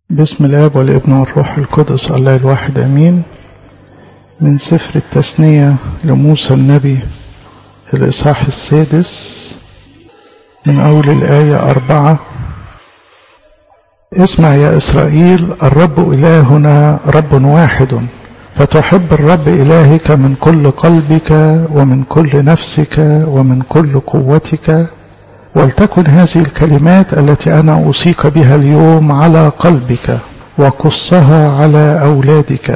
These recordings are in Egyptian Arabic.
بسم الاب والابن والروح القدس الله الواحد امين من سفر التثنية لموسى النبي الاصحاح السادس من اول الايه اربعه اسمع يا اسرائيل الرب الهنا رب واحد فتحب الرب الهك من كل قلبك ومن كل نفسك ومن كل قوتك ولتكن هذه الكلمات التي انا اوصيك بها اليوم على قلبك وقصها على اولادك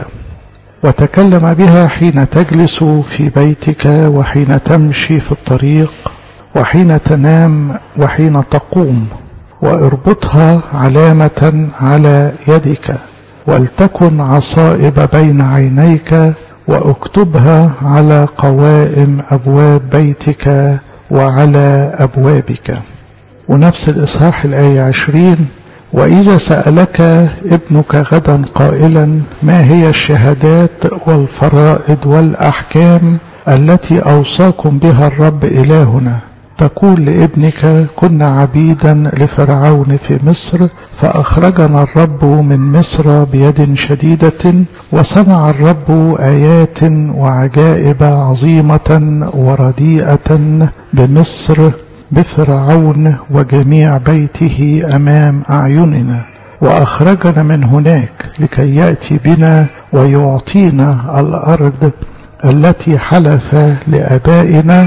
وتكلم بها حين تجلس في بيتك وحين تمشي في الطريق وحين تنام وحين تقوم واربطها علامه على يدك ولتكن عصائب بين عينيك واكتبها على قوائم ابواب بيتك وعلى أبوابك ونفس الإصحاح الآية عشرين وإذا سألك ابنك غدا قائلا ما هي الشهادات والفرائض والأحكام التي أوصاكم بها الرب إلهنا تقول لابنك كنا عبيدا لفرعون في مصر فأخرجنا الرب من مصر بيد شديدة وصنع الرب آيات وعجائب عظيمة ورديئة بمصر بفرعون وجميع بيته أمام أعيننا وأخرجنا من هناك لكي يأتي بنا ويعطينا الأرض التي حلف لآبائنا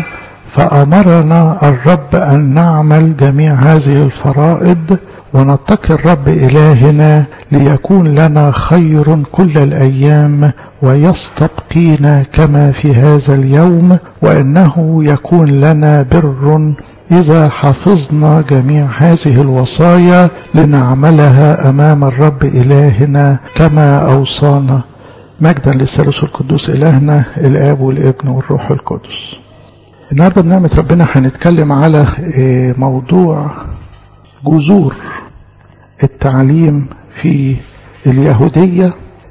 فأمرنا الرب أن نعمل جميع هذه الفرائض ونتقي الرب إلهنا ليكون لنا خير كل الأيام ويستبقينا كما في هذا اليوم وإنه يكون لنا بر إذا حفظنا جميع هذه الوصايا لنعملها أمام الرب إلهنا كما أوصانا مجدا للثالوث القدوس إلهنا الآب والابن والروح القدس النهارده بنعمة ربنا هنتكلم على موضوع جذور التعليم في اليهودية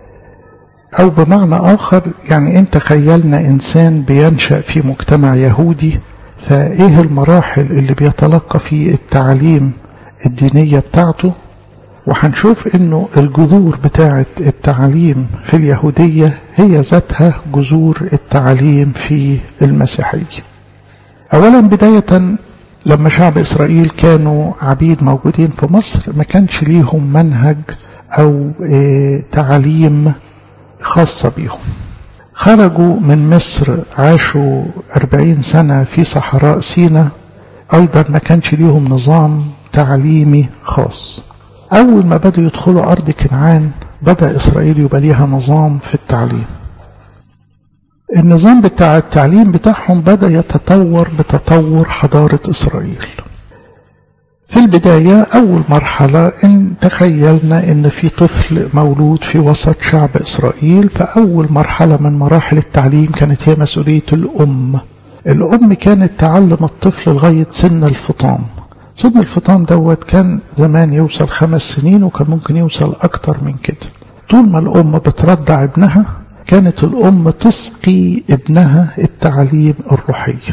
أو بمعنى آخر يعني أنت خيلنا إنسان بينشأ في مجتمع يهودي فإيه المراحل اللي بيتلقى في التعليم الدينية بتاعته وهنشوف إنه الجذور بتاعة التعليم في اليهودية هي ذاتها جذور التعليم في المسيحية أولا بداية لما شعب إسرائيل كانوا عبيد موجودين في مصر ما كانش ليهم منهج أو تعليم خاصة بيهم خرجوا من مصر عاشوا أربعين سنة في صحراء سينا أيضا ما كانش ليهم نظام تعليمي خاص أول ما بدأوا يدخلوا أرض كنعان بدأ إسرائيل يبقى ليها نظام في التعليم النظام بتاع التعليم بتاعهم بدأ يتطور بتطور حضارة إسرائيل في البداية أول مرحلة إن تخيلنا إن في طفل مولود في وسط شعب إسرائيل فأول مرحلة من مراحل التعليم كانت هي مسؤولية الأم الأم كانت تعلم الطفل لغاية سن الفطام سن الفطام دوت كان زمان يوصل خمس سنين وكان ممكن يوصل أكتر من كده طول ما الأم بترضع ابنها كانت الأم تسقي ابنها التعليم الروحية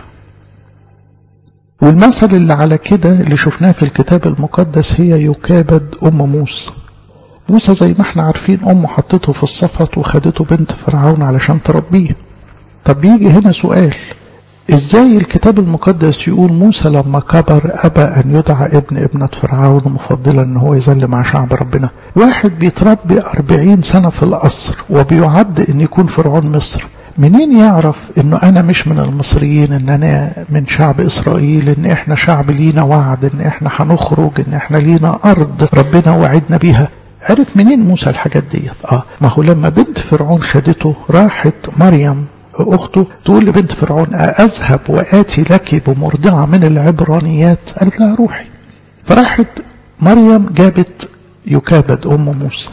والمثل اللي على كده اللي شفناه في الكتاب المقدس هي يكابد أم موسى موسى زي ما احنا عارفين أمه حطته في الصفت وخدته بنت فرعون علشان تربيه طب يجي هنا سؤال ازاي الكتاب المقدس يقول موسى لما كبر ابى ان يدعى ابن ابنة فرعون مفضلا ان هو يظل مع شعب ربنا واحد بيتربي أربعين سنة في القصر وبيعد ان يكون فرعون مصر منين يعرف انه انا مش من المصريين ان انا من شعب اسرائيل ان احنا شعب لينا وعد ان احنا هنخرج ان احنا لينا ارض ربنا وعدنا بيها عرف منين موسى الحاجات ديت اه ما هو لما بنت فرعون خدته راحت مريم أخته تقول لبنت فرعون أذهب وآتي لك بمرضعة من العبرانيات قالت لها روحي فراحت مريم جابت يكابد أم موسى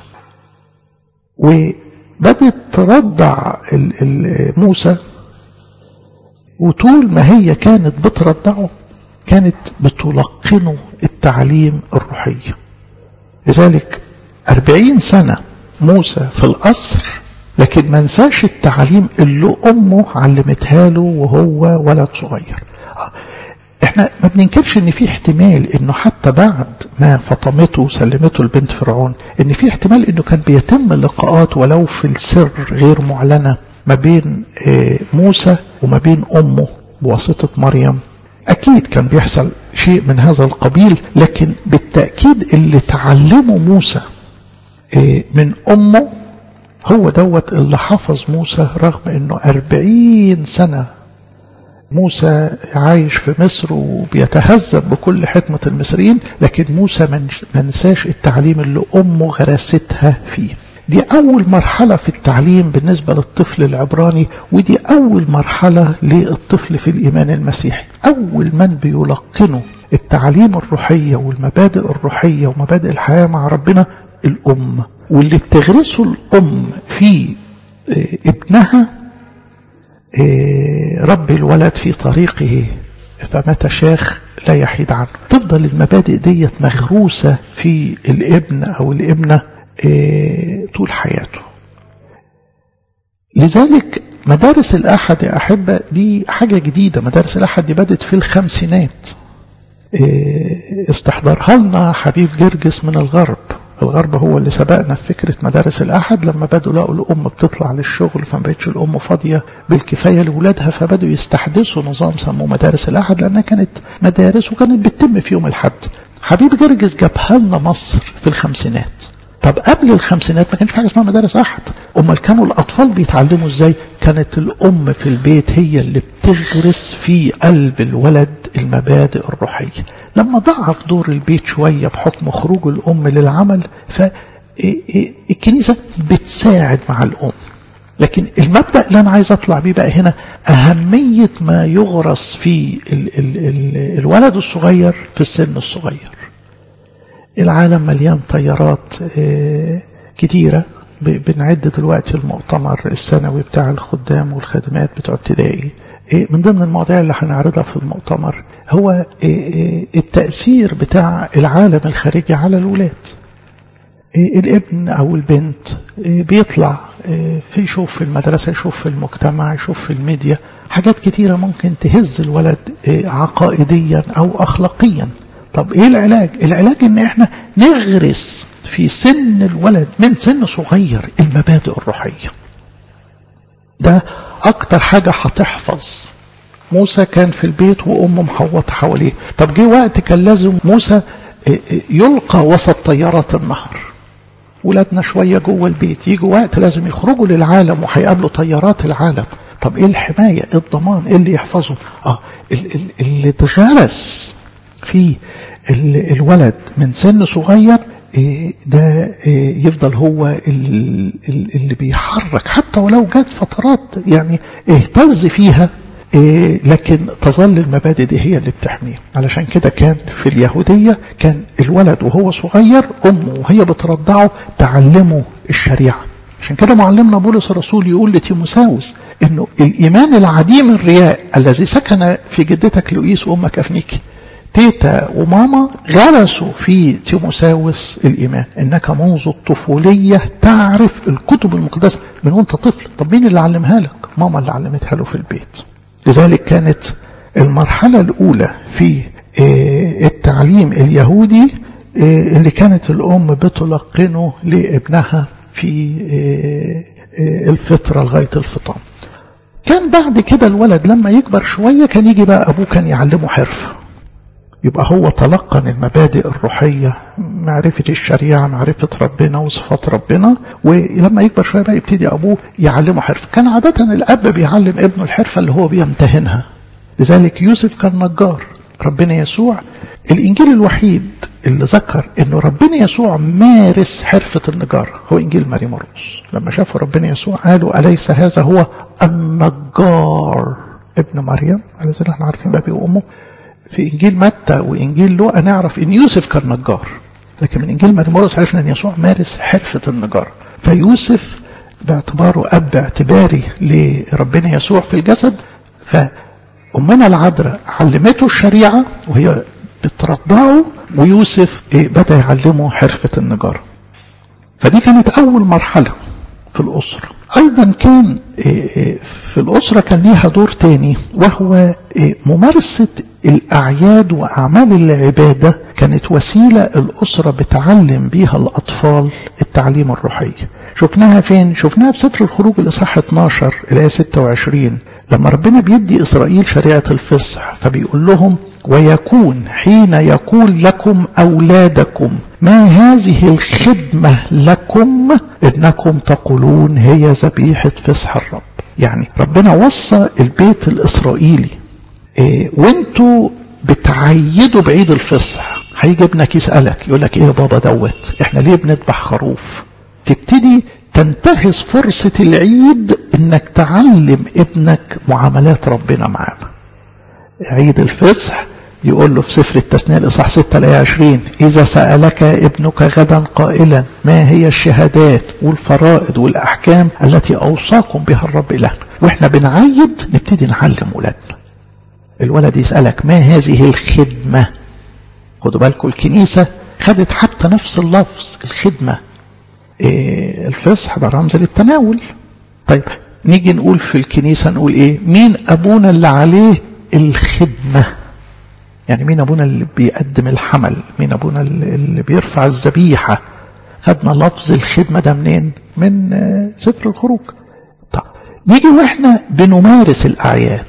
وبدت ترضع موسى وطول ما هي كانت بترضعه كانت بتلقنه التعليم الروحية لذلك أربعين سنة موسى في القصر لكن ما نساش التعليم اللي أمه علمتها له وهو ولد صغير احنا ما بننكرش ان في احتمال انه حتى بعد ما فطمته وسلمته لبنت فرعون ان في احتمال انه كان بيتم لقاءات ولو في السر غير معلنة ما بين موسى وما بين امه بواسطة مريم اكيد كان بيحصل شيء من هذا القبيل لكن بالتأكيد اللي تعلمه موسى من امه هو دوت اللي حفظ موسى رغم انه أربعين سنة موسى عايش في مصر وبيتهذب بكل حكمة المصريين لكن موسى ما نساش التعليم اللي أمه غرستها فيه دي أول مرحلة في التعليم بالنسبة للطفل العبراني ودي أول مرحلة للطفل في الإيمان المسيحي أول من بيلقنه التعليم الروحية والمبادئ الروحية ومبادئ الحياة مع ربنا الأم واللي بتغرسه الأم في ابنها رب الولد في طريقه فمتى شاخ لا يحيد عنه تفضل المبادئ ديت مغروسة في الابن أو الابنة طول حياته لذلك مدارس الأحد يا أحبة دي حاجة جديدة مدارس الأحد دي بدت في الخمسينات استحضرها لنا حبيب جرجس من الغرب الغرب هو اللي سبقنا في فكرة مدارس الأحد لما بدوا لقوا الأم بتطلع للشغل فما بقتش الأم فاضية بالكفاية لأولادها فبدوا يستحدثوا نظام سموه مدارس الأحد لأنها كانت مدارس وكانت بتتم في يوم الحد حبيب جرجس جابها لنا مصر في الخمسينات طب قبل الخمسينات ما كانش في حاجه اسمها مدارس احد امال كانوا الاطفال بيتعلموا ازاي كانت الام في البيت هي اللي بتغرس في قلب الولد المبادئ الروحيه لما ضعف دور البيت شويه بحكم خروج الام للعمل فالكنيسه بتساعد مع الام لكن المبدا اللي انا عايز اطلع بيه بقى هنا اهميه ما يغرس في ال ال ال الولد الصغير في السن الصغير العالم مليان طيارات كتيرة بنعد دلوقتي المؤتمر السنوي بتاع الخدام والخادمات بتوع ابتدائي من ضمن المواضيع اللي هنعرضها في المؤتمر هو التأثير بتاع العالم الخارجي على الولاد الابن أو البنت بيطلع في يشوف في المدرسة يشوف في المجتمع يشوف في الميديا حاجات كتيرة ممكن تهز الولد عقائديا أو أخلاقيا طب ايه العلاج العلاج ان احنا نغرس في سن الولد من سن صغير المبادئ الروحية ده اكتر حاجة هتحفظ موسى كان في البيت وامه محوطة حواليه طب جه وقت كان لازم موسى يلقى وسط طيارات النهر ولادنا شوية جوه البيت يجوا وقت لازم يخرجوا للعالم وهيقابلوا طيارات العالم طب ايه الحماية ايه الضمان ايه اللي يحفظه اه اللي اتغرس في الولد من سن صغير ده يفضل هو اللي بيحرك حتى ولو جت فترات يعني اهتز فيها لكن تظل المبادئ دي هي اللي بتحميه علشان كده كان في اليهودية كان الولد وهو صغير أمه وهي بترضعه تعلمه الشريعة عشان كده معلمنا بولس الرسول يقول لتيموساوس انه الايمان العديم الرياء الذي سكن في جدتك لؤيس وامك افنيكي تيتا وماما غرسوا في تيموساوس الإيمان إنك منذ الطفولية تعرف الكتب المقدسة من وانت طفل طب مين اللي علمها لك ماما اللي علمتها له في البيت لذلك كانت المرحلة الأولى في التعليم اليهودي اللي كانت الأم بتلقنه لابنها في الفطرة لغاية الفطام كان بعد كده الولد لما يكبر شوية كان يجي بقى أبوه كان يعلمه حرفه يبقى هو تلقن المبادئ الروحية معرفة الشريعة معرفة ربنا وصفات ربنا ولما يكبر شوية بقى يبتدي أبوه يعلمه حرفة كان عادة الأب بيعلم ابنه الحرفة اللي هو بيمتهنها لذلك يوسف كان نجار ربنا يسوع الإنجيل الوحيد اللي ذكر أنه ربنا يسوع مارس حرفة النجارة هو إنجيل ماري مرقس لما شافوا ربنا يسوع قالوا أليس هذا هو النجار ابن مريم الذي احنا عارفين بابي وأمه في إنجيل متى وإنجيل لوقا نعرف إن يوسف كان نجار لكن من إنجيل ماري مرقس عرفنا أن يسوع مارس حرفة النجارة فيوسف باعتباره أب اعتباري لربنا يسوع في الجسد فأمنا العذراء علمته الشريعة وهي بترضعه ويوسف بدأ يعلمه حرفة النجارة فدي كانت أول مرحلة في الأسرة أيضا كان في الأسرة كان ليها دور تاني وهو ممارسة الأعياد وأعمال العبادة كانت وسيلة الأسرة بتعلم بيها الأطفال التعليم الروحي شفناها فين؟ شفناها في سفر الخروج الإصحاح 12 الآية 26 لما ربنا بيدي إسرائيل شريعة الفصح فبيقول لهم ويكون حين يقول لكم أولادكم ما هذه الخدمة لكم إنكم تقولون هي ذبيحة فصح الرب يعني ربنا وصى البيت الإسرائيلي إيه وانتوا بتعيدوا بعيد الفصح هيجي ابنك يسألك يقول لك ايه يا بابا دوت احنا ليه بنذبح خروف تبتدي تنتهز فرصة العيد انك تعلم ابنك معاملات ربنا معانا عيد الفصح يقول له في سفر التثنية الإصحاح 6 الآية 20 إذا سألك ابنك غدا قائلا ما هي الشهادات والفرائض والأحكام التي أوصاكم بها الرب إلهنا وإحنا بنعيد نبتدي نعلم ولادنا الولد يسألك ما هذه الخدمة خدوا بالكم الكنيسة خدت حتى نفس اللفظ الخدمة إيه الفصح ده رمز للتناول طيب نيجي نقول في الكنيسة نقول ايه مين ابونا اللي عليه الخدمة يعني مين ابونا اللي بيقدم الحمل مين ابونا اللي بيرفع الذبيحة خدنا لفظ الخدمة ده منين من سفر الخروج طيب نيجي واحنا بنمارس الاعياد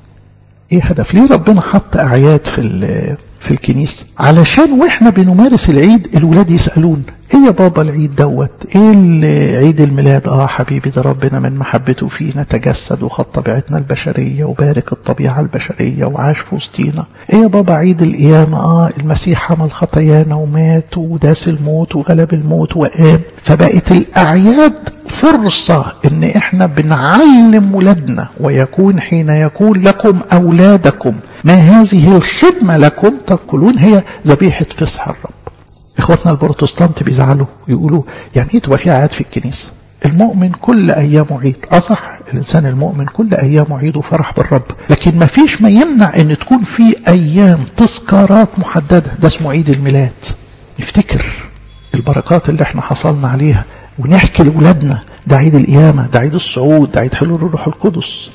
ايه هدف ليه ربنا حط اعياد في في الكنيسة علشان واحنا بنمارس العيد الولاد يسألون ايه يا بابا العيد دوت ايه عيد الميلاد اه حبيبي ده ربنا من محبته فينا تجسد وخد طبيعتنا البشرية وبارك الطبيعة البشرية وعاش في وسطينا ايه يا بابا عيد القيامة اه المسيح حمل خطايانا ومات وداس الموت وغلب الموت وقام فبقت الاعياد فرصة ان احنا بنعلم ولادنا ويكون حين يقول لكم اولادكم ما هذه الخدمة لكم تقولون هي ذبيحة فصح الرب اخواتنا البروتستانت بيزعلوا يقولوا يعني ايه تبقى في اعياد في الكنيسة المؤمن كل ايامه عيد اه صح الانسان المؤمن كل ايامه عيد وفرح بالرب لكن ما فيش ما يمنع ان تكون في ايام تذكارات محددة ده اسمه عيد الميلاد نفتكر البركات اللي احنا حصلنا عليها ونحكي لأولادنا ده عيد القيامة ده عيد الصعود ده عيد حلول الروح القدس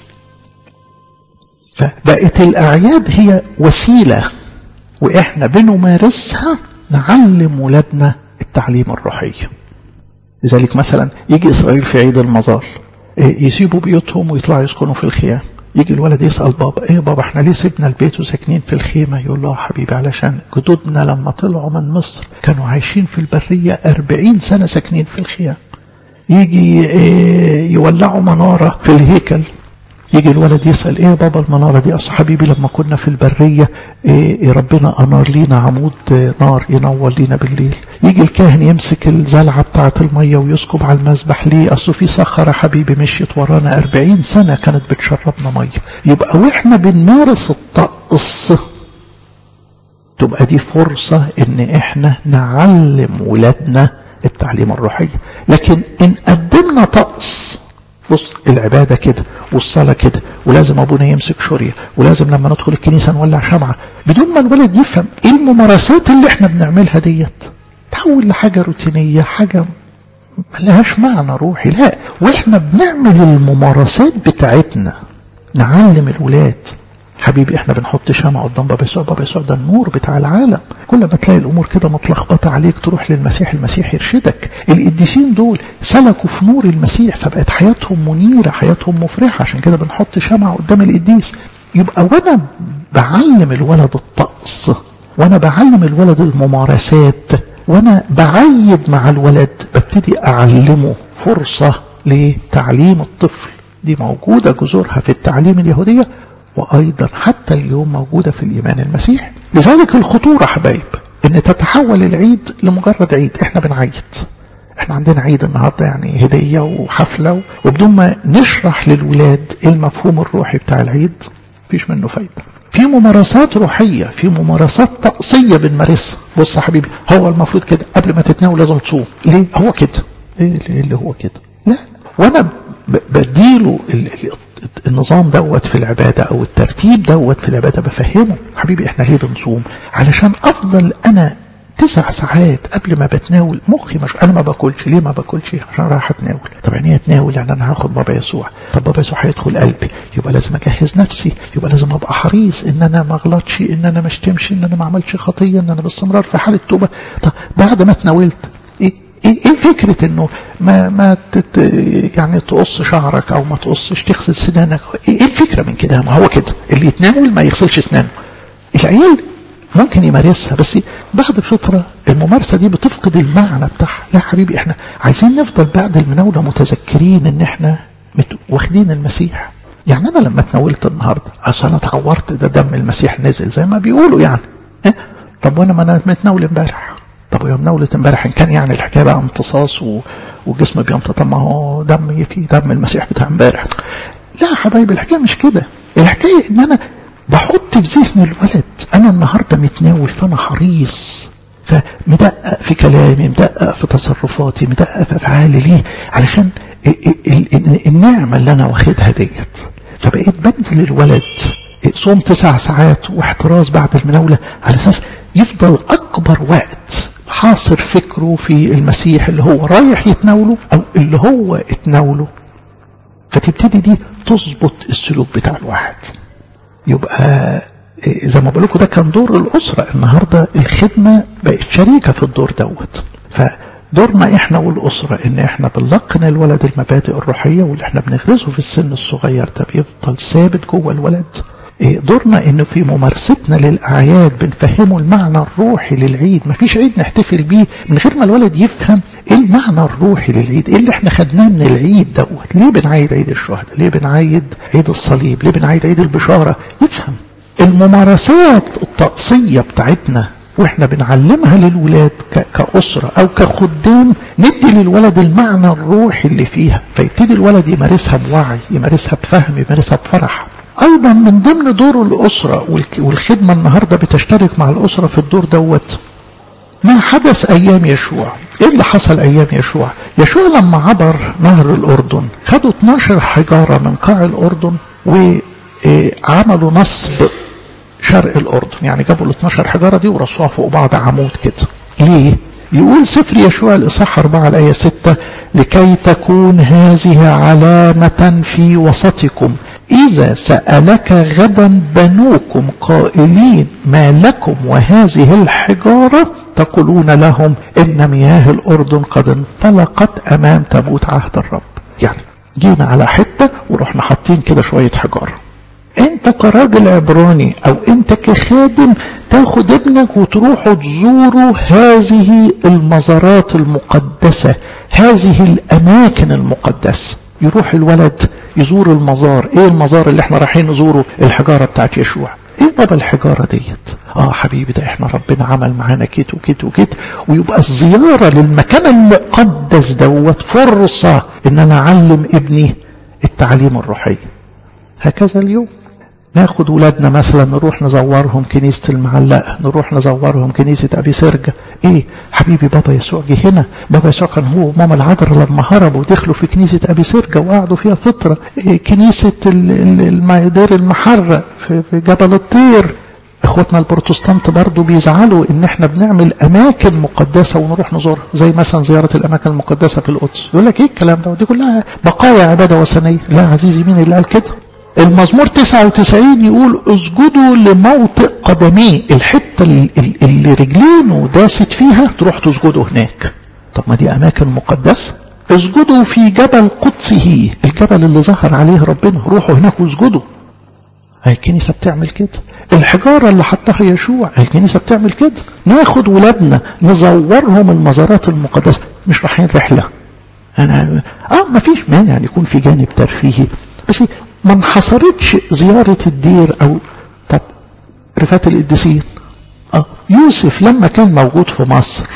فبقت الأعياد هي وسيلة وإحنا بنمارسها نعلم ولادنا التعليم الروحي لذلك مثلا يجي إسرائيل في عيد المظال يسيبوا بيوتهم ويطلعوا يسكنوا في الخيام يجي الولد يسأل بابا ايه بابا احنا ليه سيبنا البيت وساكنين في الخيمة يقول له حبيبي علشان جدودنا لما طلعوا من مصر كانوا عايشين في البرية أربعين سنة ساكنين في الخيام يجي ايه يولعوا منارة في الهيكل يجي الولد يسأل ايه بابا المنارة دي اصل حبيبي لما كنا في البرية إيه ربنا انار لينا عمود نار ينور لينا بالليل يجي الكاهن يمسك الزلعة بتاعة المية ويسكب على المسبح ليه اصل في صخرة حبيبي مشيت ورانا أربعين سنة كانت بتشربنا مية يبقى واحنا بنمارس الطقس تبقى دي فرصة ان احنا نعلم ولادنا التعليم الروحي لكن ان قدمنا طقس بص العبادة كده والصلاة كده ولازم أبونا يمسك شورية ولازم لما ندخل الكنيسة نولع شمعة بدون ما الولد يفهم إيه الممارسات اللي إحنا بنعملها ديت تحول لحاجة روتينية حاجة ملهاش معنى روحي لا وإحنا بنعمل الممارسات بتاعتنا نعلم الولاد حبيبي احنا بنحط شمع قدام بابا يسوع بابا يسوع ده النور بتاع العالم كل ما تلاقي الامور كده متلخبطه عليك تروح للمسيح المسيح يرشدك القديسين دول سلكوا في نور المسيح فبقت حياتهم منيره حياتهم مفرحه عشان كده بنحط شمع قدام القديس يبقى وانا بعلم الولد الطقس وانا بعلم الولد الممارسات وانا بعيد مع الولد ببتدي اعلمه فرصه لتعليم الطفل دي موجوده جذورها في التعليم اليهوديه وأيضا حتى اليوم موجودة في الإيمان المسيح لذلك الخطورة حبايب أن تتحول العيد لمجرد عيد إحنا بنعيد إحنا عندنا عيد النهاردة يعني هدية وحفلة وبدون ما نشرح للولاد المفهوم الروحي بتاع العيد فيش منه فايدة في ممارسات روحية في ممارسات طقسية بنمارسها بص يا حبيبي هو المفروض كده قبل ما تتناول لازم تصوم ليه هو كده ايه اللي هو كده لا وانا بديله النظام دوت في العبادة أو الترتيب دوت في العبادة بفهمه حبيبي إحنا ليه بنصوم علشان أفضل أنا تسع ساعات قبل ما بتناول مخي مش انا ما باكلش ليه ما باكلش عشان رايح اتناول طب يعني ايه اتناول يعني انا هاخد بابا يسوع طب بابا يسوع هيدخل قلبي يبقى لازم اجهز نفسي يبقى لازم ابقى حريص ان انا ما اغلطش ان انا ما اشتمش ان انا ما اعملش خطيه ان انا باستمرار في حاله توبه طب بعد ما اتناولت ايه ايه ايه فكره انه ما ما تت يعني تقص شعرك او ما تقصش تغسل سنانك ايه الفكره من كده ما هو كده اللي يتناول ما يغسلش اسنانه العيال ممكن يمارسها بس بعد فترة الممارسة دي بتفقد المعنى بتاعها لا حبيبي احنا عايزين نفضل بعد المناولة متذكرين ان احنا واخدين المسيح يعني انا لما اتناولت النهاردة عشان انا اتعورت ده دم المسيح نزل زي ما بيقولوا يعني اه؟ طب وانا ما انا متناول امبارح طب يوم نولت امبارح ان كان يعني الحكايه بقى امتصاص و... وجسم بيمتص طب ما هو دم فيه دم المسيح بتاع امبارح لا يا حبايبي الحكايه مش كده الحكايه ان انا بحط في ذهن الولد انا النهارده متناول فانا حريص فمدقق في كلامي مدقق في تصرفاتي مدقق في افعالي ليه علشان النعمه اللي انا واخدها ديت فبقيت بدي للولد صوم تسع ساعات واحتراز بعد المناوله على اساس يفضل اكبر وقت حاصر فكره في المسيح اللي هو رايح يتناوله او اللي هو اتناوله فتبتدي دي تظبط السلوك بتاع الواحد يبقى زي ما بقول لكم ده كان دور الأسرة النهاردة الخدمة بقت شريكة في الدور دوت فدورنا احنا والأسرة ان احنا بنلقن الولد المبادئ الروحية واللي احنا بنغرسه في السن الصغير ده بيفضل ثابت جوه الولد دورنا انه في ممارستنا للاعياد بنفهمه المعنى الروحي للعيد مفيش عيد نحتفل بيه من غير ما الولد يفهم ايه المعنى الروحي للعيد ايه اللي احنا خدناه من العيد دوت ليه بنعيد عيد الشهداء ليه بنعيد عيد الصليب ليه بنعيد عيد البشاره يفهم الممارسات الطقسيه بتاعتنا واحنا بنعلمها للولاد كأسرة او كخدام ندي للولد المعنى الروحي اللي فيها فيبتدي الولد يمارسها بوعي يمارسها بفهم يمارسها بفرح ايضا من ضمن دور الاسرة والخدمة النهاردة بتشترك مع الاسرة في الدور دوت ما حدث ايام يشوع ايه اللي حصل ايام يشوع يشوع لما عبر نهر الاردن خدوا 12 حجارة من قاع الاردن وعملوا نصب شرق الاردن يعني جابوا ال 12 حجارة دي ورصوها فوق بعض عمود كده ليه يقول سفر يشوع الإصحاح 4 الآية 6 لكي تكون هذه علامة في وسطكم إذا سألك غدا بنوكم قائلين ما لكم وهذه الحجارة تقولون لهم إن مياه الأردن قد انفلقت أمام تابوت عهد الرب يعني جينا على حتة ورحنا حاطين كده شوية حجارة انت كراجل عبراني او انت كخادم تاخد ابنك وتروحوا تزوروا هذه المزارات المقدسة هذه الاماكن المقدسة يروح الولد يزور المزار ايه المزار اللي احنا رايحين نزوره الحجارة بتاعت يشوع ايه بابا الحجارة ديت اه حبيبي ده احنا ربنا عمل معانا كت وكت وكت ويبقى الزيارة للمكان المقدس دوت فرصة ان انا اعلم ابني التعليم الروحي هكذا اليوم ناخد ولادنا مثلا نروح نزورهم كنيسة المعلقة نروح نزورهم كنيسة أبي سرجة إيه حبيبي بابا يسوع جه هنا بابا يسوع كان هو وماما العذراء لما هربوا ودخلوا في كنيسة أبي سرجة وقعدوا فيها فترة إيه كنيسة المايدير المحرق في, في جبل الطير اخواتنا البروتستانت برضو بيزعلوا ان احنا بنعمل اماكن مقدسة ونروح نزورها زي مثلا زيارة الاماكن المقدسة في القدس يقول لك ايه الكلام ده ودي كلها بقايا عبادة وثنية لا عزيزي مين اللي قال كده المزمور 99 يقول اسجدوا لموطئ قدميه الحتة اللي رجلينه داست فيها تروح تسجدوا هناك طب ما دي اماكن مقدسة اسجدوا في جبل قدسه الجبل اللي ظهر عليه ربنا روحوا هناك واسجدوا هي الكنيسة بتعمل كده الحجارة اللي حطها يشوع الكنيسة بتعمل كده ناخد ولادنا نزورهم المزارات المقدسة مش رايحين رحلة انا اه ما فيش مانع ان يكون في جانب ترفيهي بس ما انحصرتش زيارة الدير او طب رفات القديسين اه يوسف لما كان موجود في مصر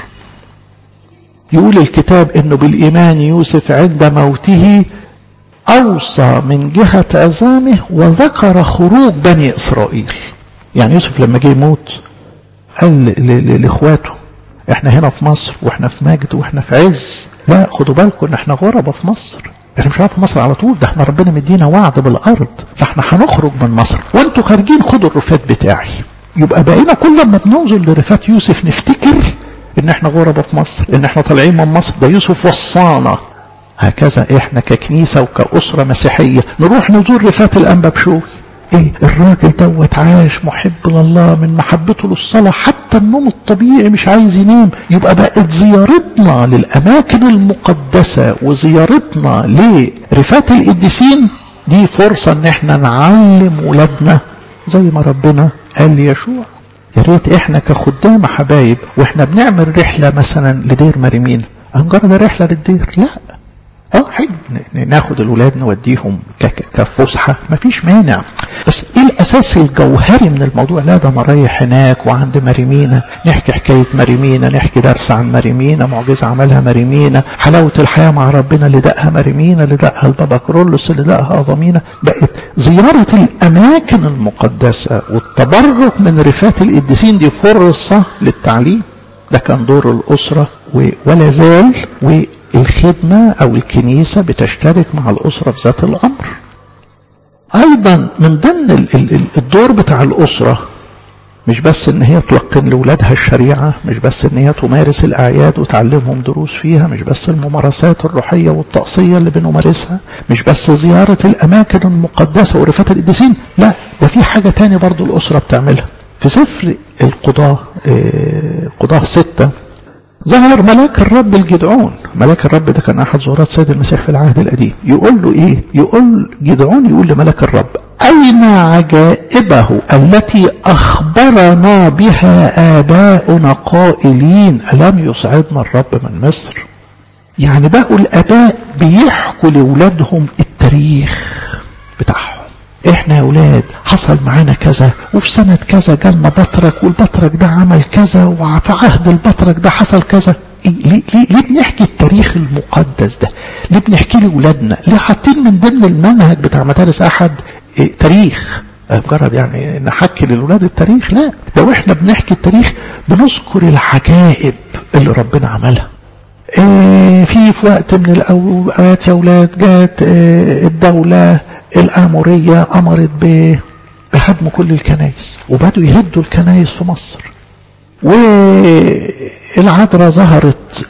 يقول الكتاب انه بالايمان يوسف عند موته اوصى من جهة عظامه وذكر خروج بني اسرائيل يعني يوسف لما جه يموت قال لاخواته احنا هنا في مصر واحنا في مجد واحنا في عز لا خدوا بالكم ان احنا غربة في مصر احنا مش في مصر على طول ده احنا ربنا مدينا وعد بالارض فاحنا هنخرج من مصر وانتوا خارجين خدوا الرفات بتاعي يبقى بقينا كل ما بننظر لرفات يوسف نفتكر ان احنا غربة في مصر ان احنا طالعين من مصر ده يوسف وصانا هكذا احنا ككنيسة وكأسرة مسيحية نروح نزور رفات الأنبا بشوي ايه الراجل دوت عاش محب لله من محبته للصلاة حتى النوم الطبيعي مش عايز ينام يبقى بقت زيارتنا للأماكن المقدسة وزيارتنا لرفات القديسين دي فرصة ان احنا نعلم ولادنا زي ما ربنا قال ليشوع يا ريت احنا كخدام حبايب واحنا بنعمل رحلة مثلا لدير مريمين هنجرد رحلة للدير لا اه حلو ناخد الولاد نوديهم كفسحة مفيش مانع بس ايه الاساس الجوهري من الموضوع لا ده انا رايح هناك وعند مريمينا نحكي حكاية مريمينا نحكي درس عن مريمينا معجزة عملها مريمينا حلاوة الحياة مع ربنا اللي دقها مريمينا اللي دقها البابا كرولوس اللي دقها اظامينا بقت زيارة الاماكن المقدسة والتبرك من رفات القديسين دي فرصة للتعليم ده كان دور الأسرة ولا زال والخدمة أو الكنيسة بتشترك مع الأسرة في ذات الأمر أيضا من ضمن الدور بتاع الأسرة مش بس ان هي تلقن لولادها الشريعة مش بس ان هي تمارس الاعياد وتعلمهم دروس فيها مش بس الممارسات الروحية والطقسية اللي بنمارسها مش بس زيارة الاماكن المقدسة ورفات القديسين لا ده في حاجة تاني برضو الاسرة بتعملها في سفر القضاة قضاة ستة ظهر ملاك الرب الجدعون ملاك الرب ده كان أحد زورات سيد المسيح في العهد القديم يقول له إيه يقول جدعون يقول لملاك الرب أين عجائبه التي أخبرنا بها آباؤنا قائلين ألم يصعدنا الرب من مصر يعني بقوا الآباء بيحكوا لأولادهم التاريخ بتاعهم احنا يا ولاد حصل معانا كذا وفي سنة كذا جالنا بطرك والبطرك ده عمل كذا وفي عهد البطرك ده حصل كذا إيه ليه, ليه, ليه بنحكي التاريخ المقدس ده ليه بنحكي لأولادنا ليه حاطين من ضمن المنهج بتاع مدارس أحد إيه تاريخ مجرد يعني نحكي للولاد التاريخ لا ده واحنا بنحكي التاريخ بنذكر العجائب اللي ربنا عملها إيه في في وقت من الأوقات يا ولاد جات إيه الدولة الآمورية أمرت بهدم كل الكنائس وبدوا يهدوا الكنائس في مصر والعذراء ظهرت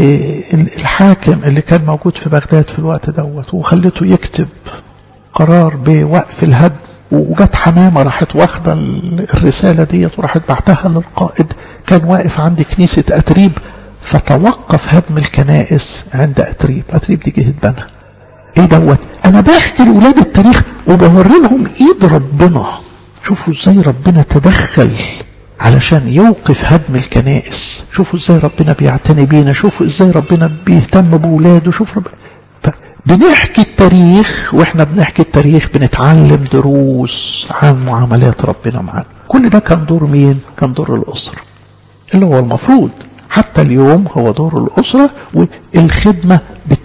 للحاكم اللي كان موجود في بغداد في الوقت دوت وخلته يكتب قرار بوقف الهدم وجت حمامة راحت واخدة الرسالة ديت وراحت بعتها للقائد كان واقف عند كنيسة أتريب فتوقف هدم الكنائس عند أتريب أتريب دي جهة بنها ايه دوت انا بحكي لاولاد التاريخ وبوري لهم ايد ربنا شوفوا ازاي ربنا تدخل علشان يوقف هدم الكنائس شوفوا ازاي ربنا بيعتني بينا شوفوا ازاي ربنا بيهتم بولاده شوف ربنا بنحكي التاريخ واحنا بنحكي التاريخ بنتعلم دروس عن معاملات ربنا معانا كل ده كان دور مين كان دور الاسره اللي هو المفروض حتى اليوم هو دور الاسره والخدمه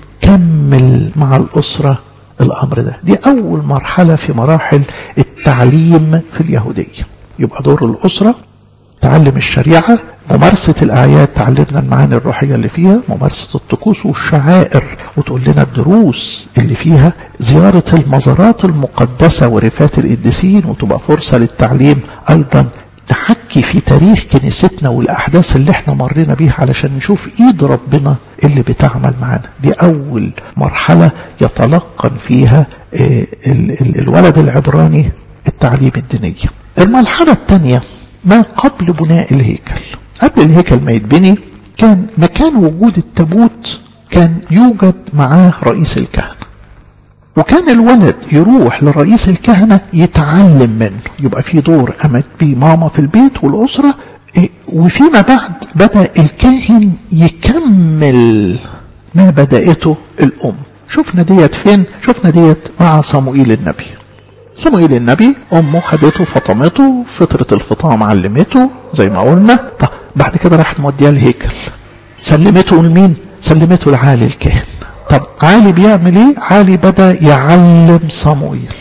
كمل مع الأسرة الأمر ده دي أول مرحلة في مراحل التعليم في اليهودية يبقى دور الأسرة تعلم الشريعة ممارسة الأعياد تعلمنا المعاني الروحية اللي فيها ممارسة الطقوس والشعائر وتقول لنا الدروس اللي فيها زيارة المزارات المقدسة ورفات القديسين وتبقى فرصة للتعليم أيضا نحكي في تاريخ كنيستنا والأحداث اللي احنا مرينا بيها علشان نشوف ايد ربنا اللي بتعمل معانا دي أول مرحلة يتلقن فيها الولد العبراني التعليم الدينية المرحلة الثانية ما قبل بناء الهيكل قبل الهيكل ما يتبني كان مكان وجود التابوت كان يوجد معاه رئيس الكهنة وكان الولد يروح لرئيس الكهنة يتعلم منه يبقى في دور أمت بيه ماما في البيت والأسرة وفيما بعد بدأ الكاهن يكمل ما بدأته الأم شفنا ديت فين شفنا ديت مع صموئيل النبي صموئيل النبي أمه خدته فطمته فترة الفطام علمته زي ما قلنا طب بعد كده راحت موديها الهيكل سلمته لمين سلمته لعالي الكاهن طب عالي بيعمل ايه عالي بدأ يعلم صموئيل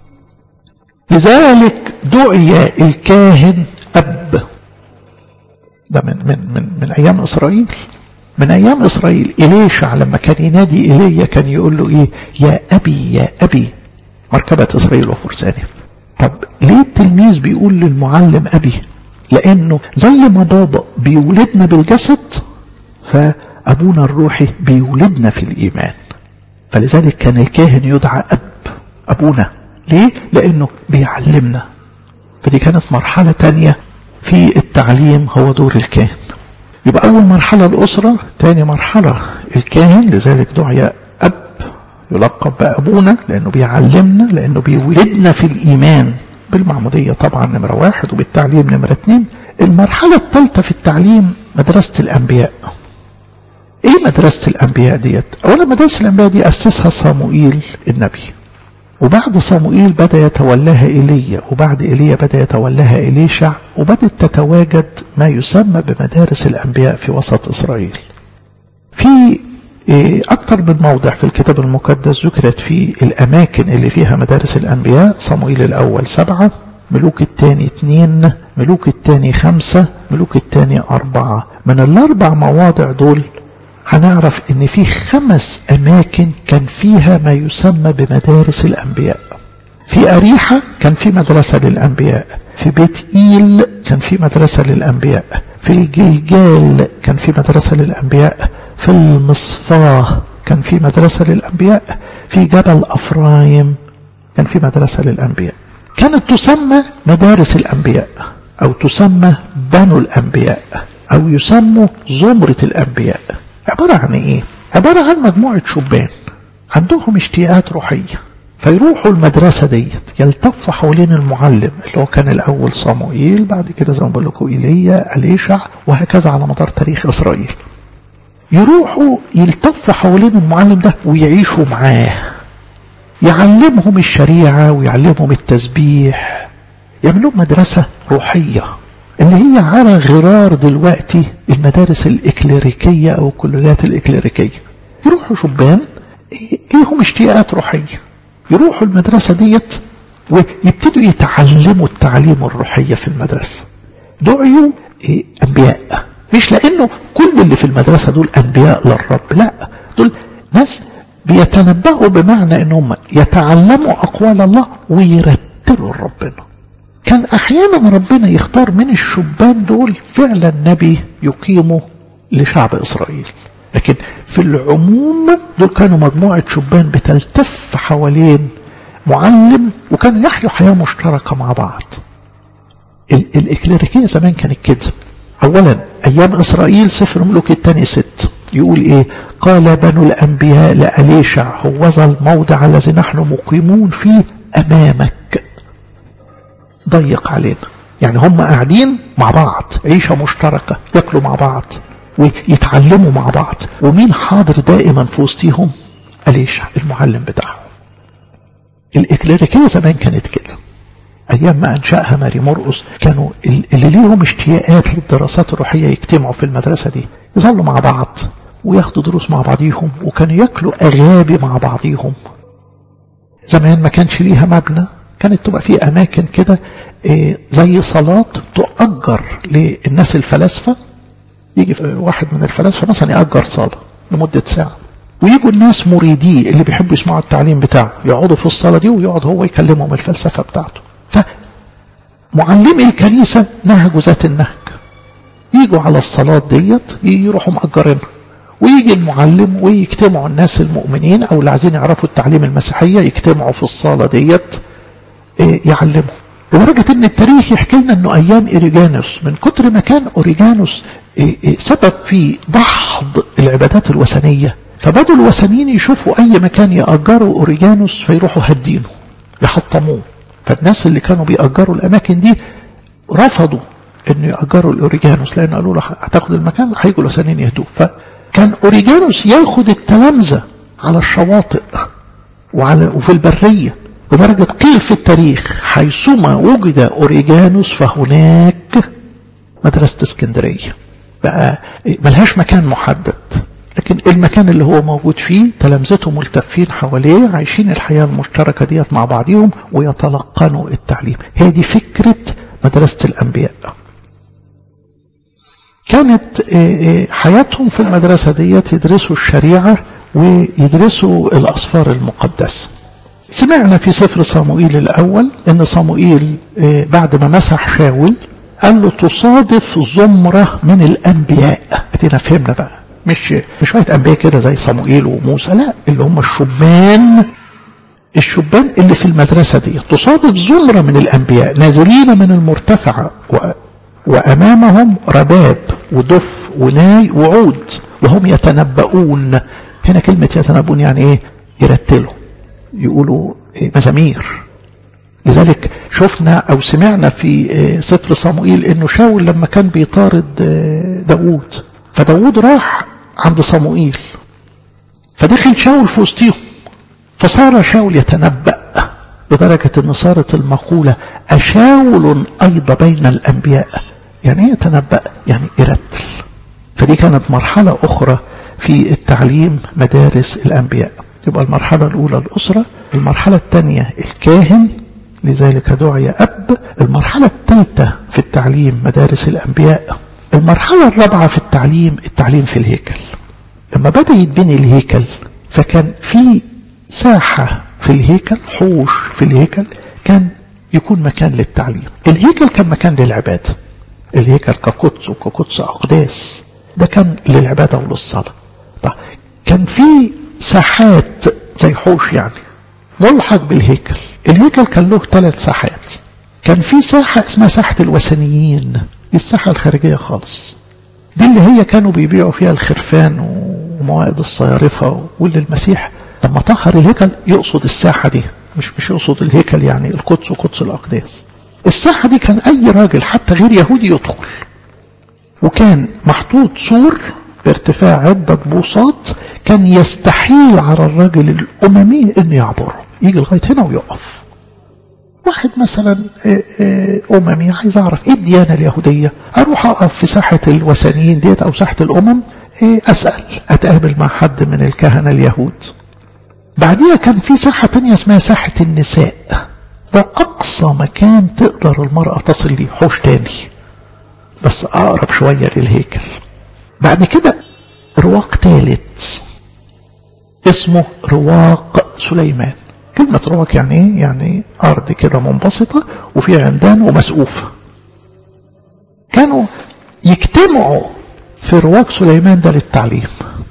لذلك دعي الكاهن أب ده من, من, من, من أيام إسرائيل من أيام إسرائيل إليشع لما كان ينادي إلي كان يقول له إيه يا أبي يا أبي مركبة إسرائيل وفرسانه طب ليه التلميذ بيقول للمعلم أبي لأنه زي ما بابا بيولدنا بالجسد فأبونا الروحي بيولدنا في الإيمان فلذلك كان الكاهن يدعى أب أبونا ليه؟ لأنه بيعلمنا فدي كانت مرحلة تانية في التعليم هو دور الكاهن يبقى أول مرحلة الأسرة تاني مرحلة الكاهن لذلك دعي أب يلقب بأبونا لأنه بيعلمنا لأنه بيولدنا في الإيمان بالمعمودية طبعا نمرة واحد وبالتعليم نمرة اتنين المرحلة الثالثة في التعليم مدرسة الأنبياء ايه مدرسة الأنبياء ديت أولا مدرسة الأنبياء دي أسسها صاموئيل النبي وبعد صاموئيل بدأ يتولاها إيليا وبعد إيليا بدأ يتولاها إليشع وبدأت تتواجد ما يسمى بمدارس الأنبياء في وسط إسرائيل في أكثر من موضع في الكتاب المقدس ذكرت فيه الأماكن اللي فيها مدارس الأنبياء صموئيل الأول سبعة ملوك الثاني اثنين ملوك الثاني خمسة ملوك الثاني أربعة من الأربع مواضع دول هنعرف ان في خمس اماكن كان فيها ما يسمى بمدارس الانبياء في اريحة كان في مدرسة للانبياء في بيت ايل كان في مدرسة للانبياء في الجلجال كان في مدرسة للانبياء في المصفاة كان في مدرسة للانبياء في جبل افرايم كان في مدرسة للانبياء كانت تسمى مدارس الانبياء او تسمى بنو الانبياء او يسموا زمرة الانبياء عبارة عن ايه عبارة عن مجموعة شبان عندهم اشتياقات روحية فيروحوا المدرسة ديت يلتفوا حوالين المعلم اللي هو كان الأول صاموئيل بعد كده زي ما بقول لكم إيليا أليشع وهكذا على مدار تاريخ إسرائيل يروحوا يلتفوا حوالين المعلم ده ويعيشوا معاه يعلمهم الشريعة ويعلمهم التسبيح يعملوا مدرسة روحية اللي هي على غرار دلوقتي المدارس الإكليريكية أو الكليات الإكليريكية يروحوا شبان ليهم اشتياقات روحية يروحوا المدرسة ديت ويبتدوا يتعلموا التعليم الروحية في المدرسة دعيوا أنبياء مش لأنه كل اللي في المدرسة دول أنبياء للرب لا دول ناس بيتنبأوا بمعنى أنهم يتعلموا أقوال الله ويرتلوا ربنا كان احيانا ربنا يختار من الشبان دول فعلا نبي يقيمه لشعب اسرائيل لكن في العموم دول كانوا مجموعة شبان بتلتف حوالين معلم وكانوا يحيوا حياة مشتركة مع بعض الإكليريكية زمان كانت كده أولا أيام إسرائيل سفر ملوك الثاني ست يقول إيه قال بنو الأنبياء لأليشع هوذا الموضع الذي نحن مقيمون فيه أمامك ضيق علينا يعني هم قاعدين مع بعض عيشة مشتركة ياكلوا مع بعض ويتعلموا مع بعض ومين حاضر دائما في وسطهم أليشع المعلم بتاعهم الإكليريكية زمان كانت كده أيام ما أنشأها ماري مرقس كانوا اللي ليهم اشتياقات للدراسات الروحية يجتمعوا في المدرسة دي يظلوا مع بعض وياخدوا دروس مع بعضيهم وكانوا ياكلوا أغابي مع بعضيهم زمان ما كانش ليها مبنى كانت تبقى في أماكن كده إيه زي صلاة تؤجر للناس الفلاسفة يجي واحد من الفلاسفة مثلا يأجر صلاة لمدة ساعة ويجوا الناس مريدي اللي بيحبوا يسمعوا التعليم بتاعه يقعدوا في الصلاة دي ويقعد هو يكلمهم الفلسفة بتاعته فمعلمي الكنيسة نهجوا ذات النهج يجوا على الصلاة ديت يروحوا مأجرينها ويجي المعلم ويجتمعوا الناس المؤمنين أو اللي عايزين يعرفوا التعليم المسيحية يجتمعوا في الصالة ديت يعلموا لدرجة ان التاريخ يحكي لنا انه ايام اوريجانوس من كتر ما كان اوريجانوس سبب في دحض العبادات الوثنية فبدوا الوثنيين يشوفوا اي مكان يأجروا اوريجانوس فيروحوا هدينه يحطموه فالناس اللي كانوا بيأجروا الاماكن دي رفضوا انه يأجروا الاوريجانوس لان قالوا له هتاخد المكان هيجوا الوثنيين يهدوه فكان اوريجانوس ياخد التلامذة على الشواطئ وعلى وفي البرية لدرجة قيل في التاريخ حيثما وجد أوريجانوس فهناك مدرسة اسكندرية بقى ملهاش مكان محدد لكن المكان اللي هو موجود فيه تلامذته ملتفين حواليه عايشين الحياة المشتركة ديت مع بعضهم ويتلقنوا التعليم هي دي فكرة مدرسة الأنبياء كانت حياتهم في المدرسة ديت يدرسوا الشريعة ويدرسوا الأصفار المقدسة سمعنا في سفر صموئيل الأول أن صموئيل بعد ما مسح شاول قال له تصادف زمرة من الأنبياء أدينا فهمنا بقى مش مش شويه انبياء كده زي صموئيل وموسى لا اللي هم الشبان الشبان اللي في المدرسه دي تصادف زمره من الانبياء نازلين من المرتفعه و... وامامهم رباب ودف وناي وعود وهم يتنبؤون هنا كلمه يتنبؤون يعني ايه يرتلوا يقولوا إيه مزامير لذلك شفنا او سمعنا في سفر صموئيل انه شاول لما كان بيطارد داوود فداوود راح عند صموئيل فدخل شاول في وسطيهم فصار شاول يتنبأ لدرجة ان صارت المقولة أشاول أيضا بين الأنبياء يعني ايه يتنبأ يعني يرتل فدي كانت مرحلة أخرى في التعليم مدارس الأنبياء يبقى المرحلة الأولى الأسرة المرحلة الثانية الكاهن لذلك دعي أب المرحلة الثالثة في التعليم مدارس الأنبياء المرحلة الرابعة في التعليم التعليم في الهيكل لما بدأ يتبني الهيكل فكان في ساحة في الهيكل حوش في الهيكل كان يكون مكان للتعليم الهيكل كان مكان للعبادة الهيكل كقدس وكقدس أقداس ده كان للعبادة وللصلاة طيب كان في ساحات زي حوش يعني ملحق بالهيكل الهيكل كان له ثلاث ساحات كان في ساحة اسمها ساحة الوثنيين دي الساحة الخارجية خالص دي اللي هي كانوا بيبيعوا فيها الخرفان وموائد الصيارفة واللي المسيح لما طهر الهيكل يقصد الساحة دي مش مش يقصد الهيكل يعني القدس وقدس الأقداس الساحة دي كان أي راجل حتى غير يهودي يدخل وكان محطوط سور بارتفاع عدة بوصات كان يستحيل على الراجل الأممي أن يعبره يجي لغاية هنا ويقف واحد مثلا أممي عايز أعرف إيه الديانة اليهودية أروح أقف في ساحة الوثنيين ديت أو ساحة الأمم أسأل أتقابل مع حد من الكهنة اليهود بعديها كان في ساحة تانية اسمها ساحة النساء ده أقصى مكان تقدر المرأة تصل ليه حوش تاني بس أقرب شوية للهيكل بعد كده رواق ثالث اسمه رواق سليمان كلمة رواق يعني ايه؟ يعني أرض كده منبسطة وفيها عمدان ومسقوفة كانوا يجتمعوا في رواق سليمان ده للتعليم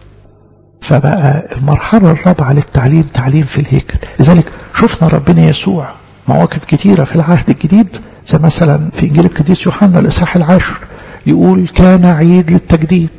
فبقى المرحلة الرابعة للتعليم تعليم في الهيكل لذلك شفنا ربنا يسوع مواقف كتيرة في العهد الجديد زي مثلا في إنجيل القديس يوحنا الإصحاح العاشر يقول كان عيد للتجديد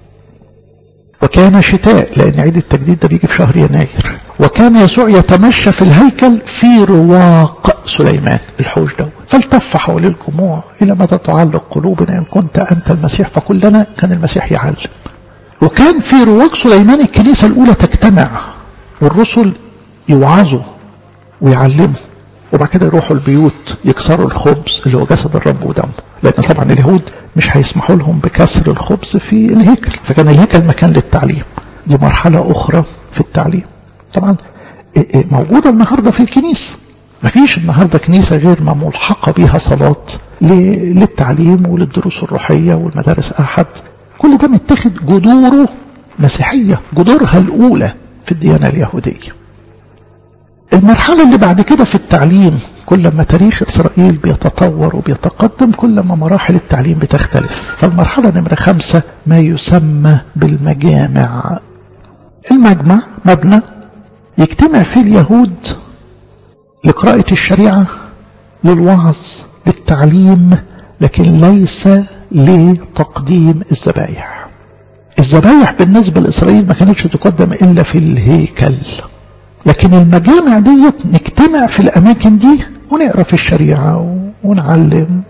وكان شتاء لأن عيد التجديد ده بيجي في شهر يناير وكان يسوع يتمشى في الهيكل في رواق سليمان الحوش ده فالتف حول الجموع إلى متى تعلق قلوبنا إن كنت أنت المسيح فكلنا كان المسيح يعلم وكان في رواق سليمان الكنيسة الأولى تجتمع والرسل يوعظوا ويعلموا وبعد كده يروحوا البيوت يكسروا الخبز اللي هو جسد الرب ودمه لأن طبعا اليهود مش هيسمحوا لهم بكسر الخبز في الهيكل فكان الهيكل مكان للتعليم دي مرحلة أخرى في التعليم طبعا موجودة النهاردة في الكنيسة مفيش النهاردة كنيسة غير ما ملحقة بيها صلاة للتعليم وللدروس الروحية والمدارس أحد كل ده متاخد جذوره مسيحية جذورها الأولى في الديانة اليهودية المرحلة اللي بعد كده في التعليم كل ما تاريخ إسرائيل بيتطور وبيتقدم كل ما مراحل التعليم بتختلف فالمرحلة نمرة خمسة ما يسمى بالمجامع المجمع مبنى يجتمع فيه اليهود لقراءة الشريعة للوعظ للتعليم لكن ليس لتقديم الذبايح الذبايح بالنسبة لإسرائيل ما كانتش تقدم إلا في الهيكل لكن المجامع ديت نجتمع في الأماكن دي ونقرأ في الشريعة ونعلم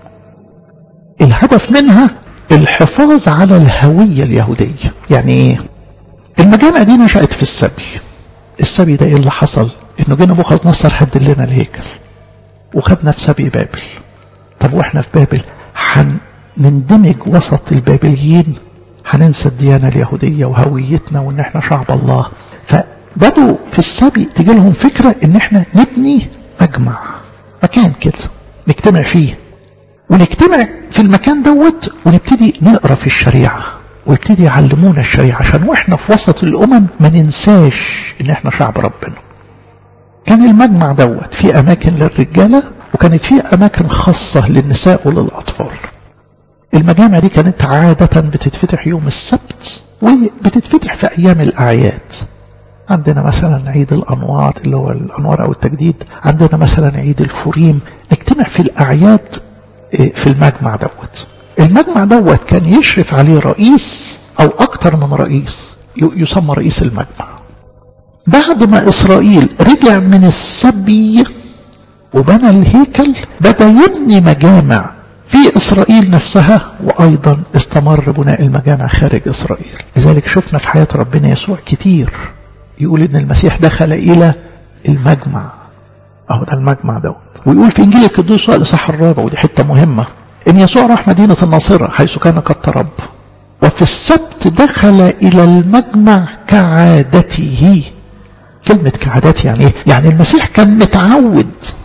الهدف منها الحفاظ على الهوية اليهودية يعني ايه المجامع دي نشأت في السبي السبي ده ايه اللي حصل انه جينا نبوخذ نصر هد لنا الهيكل وخدنا في سبي بابل طب واحنا في بابل هنندمج وسط البابليين هننسى الديانة اليهودية وهويتنا وان احنا شعب الله فبدوا في السبي تجي لهم فكرة ان احنا نبني مجمع مكان كده نجتمع فيه ونجتمع في المكان دوت ونبتدي نقرا في الشريعه ويبتدي يعلمونا الشريعه عشان واحنا في وسط الامم ما ننساش ان احنا شعب ربنا. كان المجمع دوت في اماكن للرجاله وكانت في اماكن خاصه للنساء وللاطفال. المجامع دي كانت عاده بتتفتح يوم السبت وبتتفتح في أيام الأعياد عندنا مثلا عيد الأنوار اللي هو الأنوار أو التجديد عندنا مثلا عيد الفوريم نجتمع في الأعياد في المجمع دوت المجمع دوت كان يشرف عليه رئيس أو أكتر من رئيس يسمى رئيس المجمع بعد ما إسرائيل رجع من السبي وبنى الهيكل بدأ يبني مجامع في إسرائيل نفسها وأيضا استمر بناء المجامع خارج إسرائيل لذلك شفنا في حياة ربنا يسوع كتير يقول إن المسيح دخل إلى المجمع أهو ده المجمع دوت ويقول في إنجيل القدوس الإصحاح الرابع ودي حتة مهمة إن يسوع راح مدينة الناصرة حيث كان قد ترب وفي السبت دخل إلى المجمع كعادته كلمة كعادته يعني إيه؟ يعني المسيح كان متعود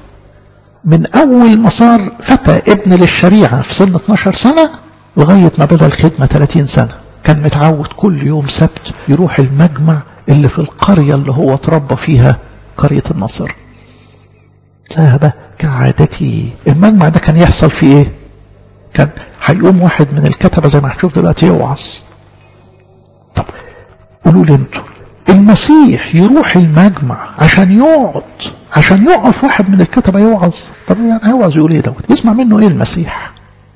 من أول ما صار فتى ابن للشريعة في سن 12 سنة لغاية ما بدأ الخدمة 30 سنة كان متعود كل يوم سبت يروح المجمع اللي في القرية اللي هو اتربى فيها قرية النصر ذهب كعادته المجمع ده كان يحصل فيه ايه كان هيقوم واحد من الكتبة زي ما هتشوف دلوقتي يوعظ طب قولوا لي انتوا المسيح يروح المجمع عشان يقعد عشان يقف واحد من الكتبة يوعظ طب يعني هيوعظ يقول ايه دوت يسمع منه ايه المسيح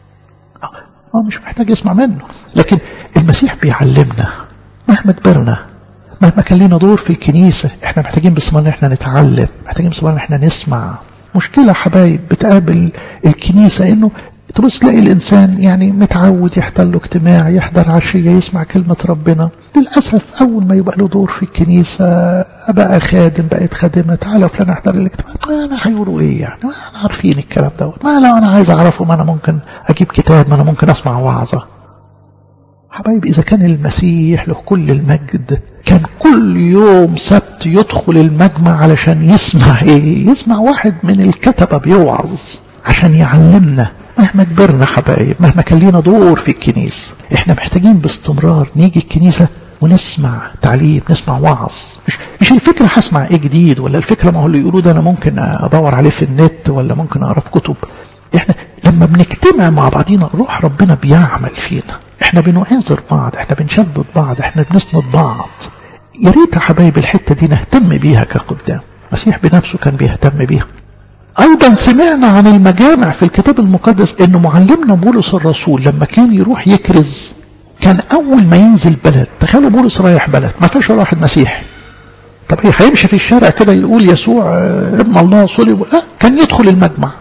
هو مش محتاج يسمع منه لكن المسيح بيعلمنا مهما كبرنا مهما كان لنا دور في الكنيسة احنا محتاجين باستمرار ان احنا نتعلم محتاجين باستمرار ان احنا نسمع مشكلة حبايب بتقابل الكنيسة انه تبص تلاقي الإنسان يعني متعود يحضر له اجتماع يحضر عشية يسمع كلمة ربنا للأسف أول ما يبقى له دور في الكنيسة بقى خادم بقيت خادمة تعالى فلان احضر الاجتماع أنا هيقولوا إيه يعني ما أنا عارفين الكلام دوت ما لو أنا عايز أعرفه ما أنا ممكن أجيب كتاب ما أنا ممكن أسمع وعظة حبايب إذا كان المسيح له كل المجد كان كل يوم سبت يدخل المجمع علشان يسمع إيه يسمع واحد من الكتبة بيوعظ عشان يعلمنا مهما كبرنا حبايب مهما كان لينا دور في الكنيسة احنا محتاجين باستمرار نيجي الكنيسة ونسمع تعليم نسمع وعظ مش, مش الفكرة هسمع ايه جديد ولا الفكرة ما هو اللي يقولوه ده انا ممكن ادور عليه في النت ولا ممكن اقرا في كتب احنا لما بنجتمع مع بعضينا روح ربنا بيعمل فينا احنا بنعذر بعض احنا بنشدد بعض احنا بنسند بعض يا ريت يا حبايب الحتة دي نهتم بيها كقدام المسيح بنفسه كان بيهتم بيها أيضا سمعنا عن المجامع في الكتاب المقدس أن معلمنا بولس الرسول لما كان يروح يكرز كان أول ما ينزل بلد تخيلوا بولس رايح بلد ما فيش ولا واحد مسيحي طب ايه هيمشي في الشارع كده يقول يسوع ابن الله صلب لا كان يدخل المجمع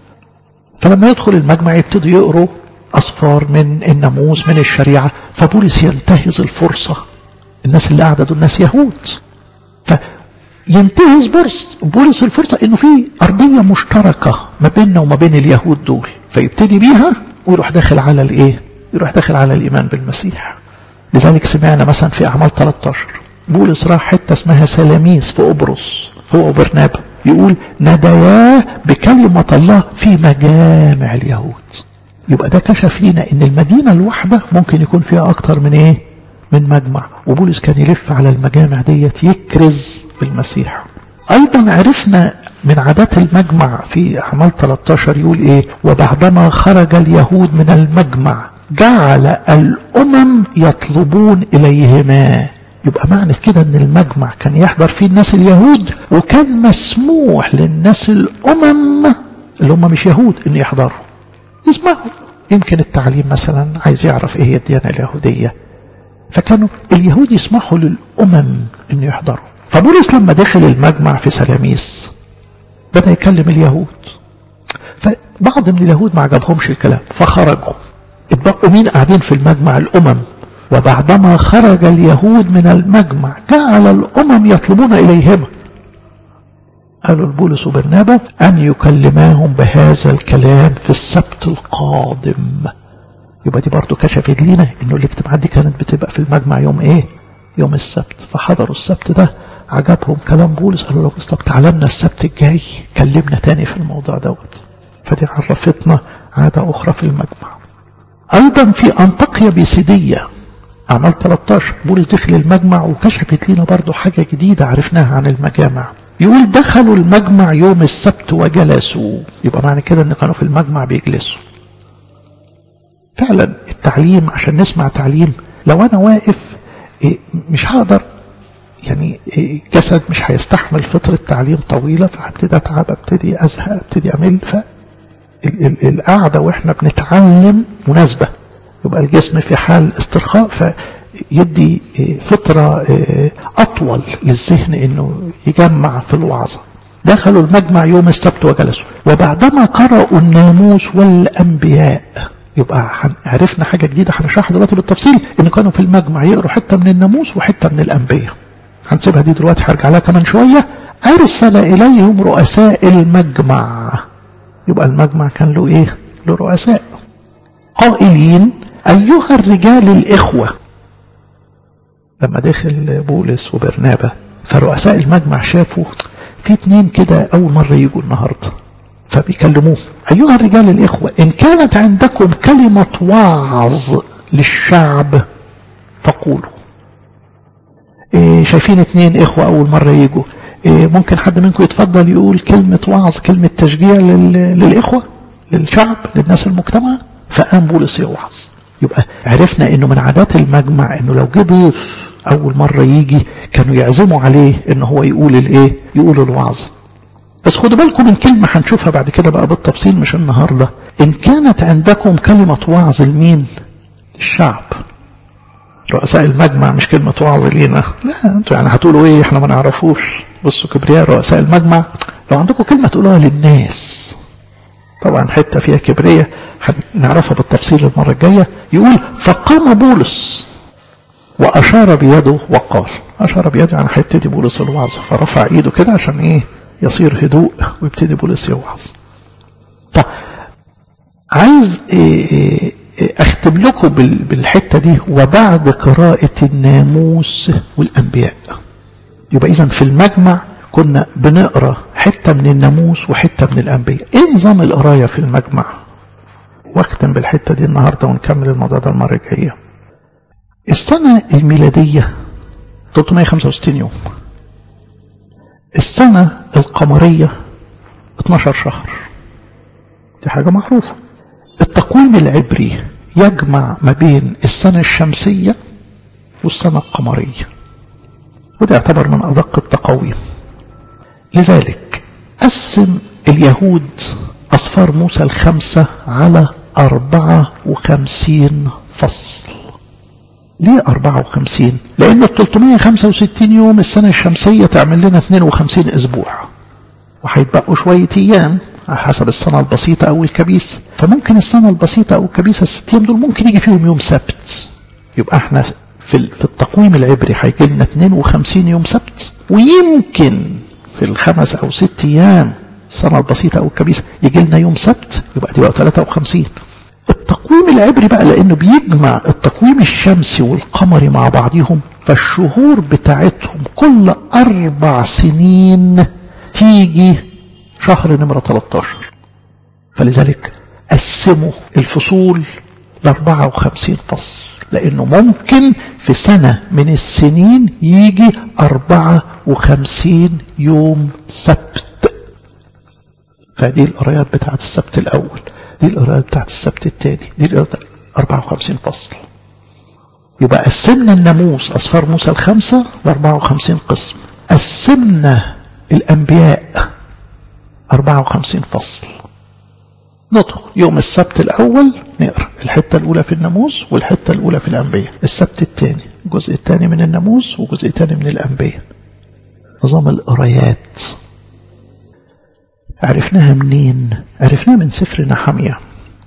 فلما يدخل المجمع يبتدوا يقروا أصفار من الناموس من الشريعة فبولس ينتهز الفرصة الناس اللي قاعدة دول ناس يهود ف ينتهز بولس بولس الفرصة انه في ارضية مشتركة ما بيننا وما بين اليهود دول فيبتدي بيها ويروح داخل على الايه يروح داخل على الايمان بالمسيح لذلك سمعنا مثلا في اعمال 13 بولس راح حتة اسمها سلاميس في قبرص هو وبرنابا يقول ندياه بكلمة الله في مجامع اليهود يبقى ده كشف لنا ان المدينة الواحدة ممكن يكون فيها اكتر من ايه من مجمع وبولس كان يلف على المجامع ديت يكرز بالمسيح أيضا عرفنا من عادات المجمع في أعمال 13 يقول إيه وبعدما خرج اليهود من المجمع جعل الأمم يطلبون إليهما يبقى معنى كده ان المجمع كان يحضر فيه الناس اليهود وكان مسموح للناس الأمم اللي هم مش يهود ان يحضروا يسمعوا يمكن التعليم مثلا عايز يعرف ايه هي الديانة اليهودية فكانوا اليهود يسمحوا للأمم ان يحضروا فبولس لما دخل المجمع في سلاميس بدأ يكلم اليهود فبعض من اليهود ما عجبهمش الكلام فخرجوا اتبقوا مين قاعدين في المجمع الأمم وبعدما خرج اليهود من المجمع جعل الأمم يطلبون إليهما قالوا لبولس وبرنابا أن يكلماهم بهذا الكلام في السبت القادم يبقى دي برضو كشفت لنا انه الاجتماعات دي كانت بتبقى في المجمع يوم ايه يوم السبت فحضروا السبت ده عجبهم كلام بولس قالوا له طب تعالى لنا السبت الجاي كلمنا تاني في الموضوع دوت فدي عرفتنا عادة أخرى في المجمع أيضا في أنطاكيا بيسيدية أعمال 13 بولس دخل المجمع وكشفت لنا برضو حاجة جديدة عرفناها عن المجامع يقول دخلوا المجمع يوم السبت وجلسوا يبقى معنى كده ان كانوا في المجمع بيجلسوا فعلا التعليم عشان نسمع تعليم لو انا واقف مش هقدر يعني الجسد مش هيستحمل فترة تعليم طويلة فهبتدي أتعب أبتدي أزهق أبتدي أمل فالقعدة وإحنا بنتعلم مناسبة يبقى الجسم في حال استرخاء فيدي فترة أطول للذهن إنه يجمع في الوعظة دخلوا المجمع يوم السبت وجلسوا وبعدما قرأوا الناموس والأنبياء يبقى عرفنا حاجة جديدة هنشرحها دلوقتي بالتفصيل إن كانوا في المجمع يقروا حتة من الناموس وحتة من الأنبياء هنسيبها دي دلوقتي هرجع لها كمان شوية أرسل إليهم رؤساء المجمع يبقى المجمع كان له إيه له رؤساء قائلين أيها الرجال الإخوة لما دخل بولس وبرنابة فرؤساء المجمع شافوا في اتنين كده أول مرة يجوا النهاردة فبيكلموه أيها الرجال الإخوة إن كانت عندكم كلمة وعظ للشعب فقولوا إيه شايفين اتنين إخوة أول مرة يجوا إيه ممكن حد منكم يتفضل يقول كلمة وعظ كلمة تشجيع للإخوة للشعب للناس المجتمع فقام بولس يوعظ يبقى عرفنا انه من عادات المجمع انه لو جه ضيف اول مرة يجي كانوا يعزموا عليه ان هو يقول الايه يقول الوعظ بس خدوا بالكم من كلمة هنشوفها بعد كده بقى بالتفصيل مش النهاردة ان كانت عندكم كلمة وعظ لمين الشعب رؤساء المجمع مش كلمة وعظ لينا لا انتوا يعني هتقولوا ايه احنا ما نعرفوش بصوا كبرياء رؤساء المجمع لو عندكم كلمة تقولوها للناس طبعا حتة فيها كبرية هنعرفها بالتفصيل المرة الجاية يقول فقام بولس وأشار بيده وقال أشار بيده يعني هيبتدي بولس الوعظ فرفع إيده كده عشان إيه يصير هدوء ويبتدي بولس يوعظ طب عايز إيه أختم لكم بالحتة دي وبعد قراءة الناموس والأنبياء يبقى إذا في المجمع كنا بنقرأ حتة من الناموس وحتة من الأنبياء إيه نظام القراية في المجمع واختم بالحتة دي النهاردة ونكمل الموضوع ده المرة الجاية السنة الميلادية 365 يوم السنة القمرية 12 شهر دي حاجة معروفة التقويم العبري يجمع ما بين السنة الشمسية والسنة القمرية وده يعتبر من أدق التقاويم لذلك قسم اليهود أصفار موسى الخمسة على أربعة وخمسين فصل ليه أربعة وخمسين لأن التلتمية خمسة وستين يوم السنة الشمسية تعمل لنا اتنين وخمسين أسبوع وهيتبقوا شوية أيام على حسب السنة البسيطة أو الكبيسة فممكن السنة البسيطة أو الكبيسة الستين دول ممكن يجي فيهم يوم سبت يبقى احنا في, في التقويم العبري هيجي لنا 52 يوم سبت ويمكن في الخمس أو ست أيام السنة البسيطة أو الكبيسة يجي لنا يوم سبت يبقى دي بقى 53 التقويم العبري بقى لأنه بيجمع التقويم الشمسي والقمري مع بعضهم فالشهور بتاعتهم كل أربع سنين تيجي شهر نمرة 13 فلذلك قسموا الفصول ل 54 فصل لأنه ممكن في سنة من السنين يجي 54 يوم سبت فدي القرايات بتاعت السبت الأول دي القرايات بتاعت السبت الثاني دي القرايات 54 فصل يبقى قسمنا الناموس أصفار موسى الخمسة ل 54 قسم قسمنا الأنبياء 54 فصل ندخل يوم السبت الأول نقرأ الحتة الأولى في الناموس والحتة الأولى في الأنبياء السبت الثاني الجزء الثاني من الناموس وجزء الثاني من الأنبياء نظام القرايات عرفناها منين عرفناها من سفر نحمية